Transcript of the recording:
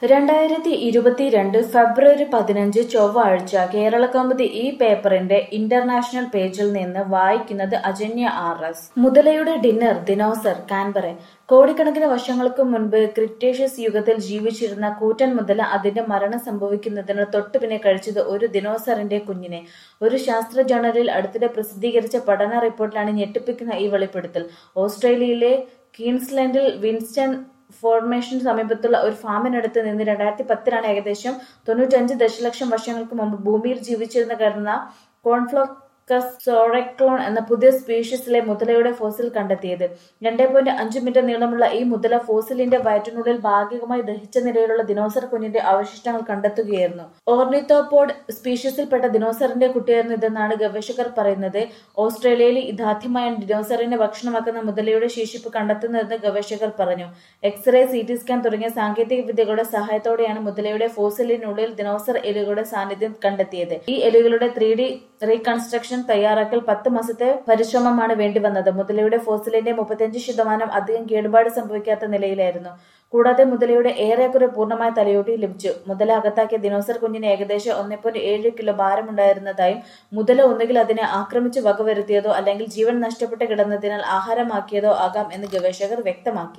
രണ്ടായിരത്തി ഇരുപത്തിരണ്ട് ഫെബ്രുവരി പതിനഞ്ച് ചൊവ്വാഴ്ച കേരളകൗമുദി ഈ പേപ്പറിന്റെ ഇന്റർനാഷണൽ പേജിൽ നിന്ന് വായിക്കുന്നത് അജന്യ ആർ എസ് മുതലയുടെ ഡിന്നർ ദിനോസർ കാൻബറെ കോടിക്കണക്കിന് വർഷങ്ങൾക്ക് മുൻപ് ക്രിറ്റേഷ്യസ് യുഗത്തിൽ ജീവിച്ചിരുന്ന കൂറ്റൻ മുതല അതിന്റെ മരണം സംഭവിക്കുന്നതിന് തൊട്ടുപിന്നെ കഴിച്ചത് ഒരു ദിനോസറിന്റെ കുഞ്ഞിനെ ഒരു ശാസ്ത്ര ജേണലിൽ അടുത്തിടെ പ്രസിദ്ധീകരിച്ച പഠന റിപ്പോർട്ടിലാണ് ഞെട്ടിപ്പിക്കുന്ന ഈ വെളിപ്പെടുത്തൽ ഓസ്ട്രേലിയയിലെ ക്വീൻസ്ലാൻഡിൽ വിൻസ്റ്റൺ ഫോർമേഷന് സമീപത്തുള്ള ഒരു ഫാമിനടുത്ത് നിന്ന് രണ്ടായിരത്തി പത്തിലാണ് ഏകദേശം തൊണ്ണൂറ്റഞ്ച് ദശലക്ഷം വർഷങ്ങൾക്ക് മുമ്പ് ഭൂമിയിൽ ജീവിച്ചിരുന്ന കരുന്ന കോൺഫ്ലോക്കസ് സോറക്ലോൺ എന്ന പുതിയ സ്പീഷീസിലെ മുതലയുടെ ഫോസിൽ കണ്ടെത്തിയത് രണ്ടേ പോയിന്റ് അഞ്ച് മീറ്റർ നീളമുള്ള ഈ മുതല ഫോസിലിന്റെ വയറ്റിനുള്ളിൽ ഭാഗികമായി ദഹിച്ച നിലയിലുള്ള ദിനോസർ കുഞ്ഞിന്റെ അവശിഷ്ടങ്ങൾ കണ്ടെത്തുകയായിരുന്നു ഓർണിത്തോപോഡ് സ്പീഷീസിൽപ്പെട്ട ദിനോസറിന്റെ കുട്ടിയായിരുന്നു ഇതെന്നാണ് ഗവേഷകർ പറയുന്നത് ഓസ്ട്രേലിയയിൽ ഇതാദ്യമായാണ് ദിനോസറിനെ ഭക്ഷണമാക്കുന്ന മുതലയുടെ ശേഷിപ്പ് കണ്ടെത്തുന്നതെന്ന് ഗവേഷകർ പറഞ്ഞു എക്സ്റേ സി ടി സ്കാൻ തുടങ്ങിയ സാങ്കേതിക വിദ്യകളുടെ സഹായത്തോടെയാണ് മുതലയുടെ ഫോസിലിനുള്ളിൽ ദിനോസർ എലികളുടെ സാന്നിധ്യം കണ്ടെത്തിയത് ഈ എലികളുടെ ത്രീ ഡി റീകൺസ്ട്രക്ഷൻ തയ്യാറാക്കൽ പത്ത് മാസത്തെ പരിശ്രമമാണ് വേണ്ടിവന്നത് മുതലയുടെ ഫോസിലിന്റെ മുപ്പത്തിയഞ്ച് ശതമാനം അധികം കേടുപാട് സംഭവിക്കാത്ത നിലയിലായിരുന്നു കൂടാതെ മുതലയുടെ ഏറെക്കുറെ പൂർണ്ണമായ തലയോട്ടി ലഭിച്ചു മുതല അകത്താക്കിയ ദിനോസർ കുഞ്ഞിന് ഏകദേശം ഒന്നേ പോയിന്റ് ഏഴ് കിലോ ഭാരമുണ്ടായിരുന്നതായും മുതല ഒന്നുകിൽ അതിനെ ആക്രമിച്ച് വകവരുത്തിയതോ അല്ലെങ്കിൽ ജീവൻ നഷ്ടപ്പെട്ട് കിടന്നതിനാൽ ആഹാരമാക്കിയതോ ആകാം എന്ന് ഗവേഷകർ വ്യക്തമാക്കി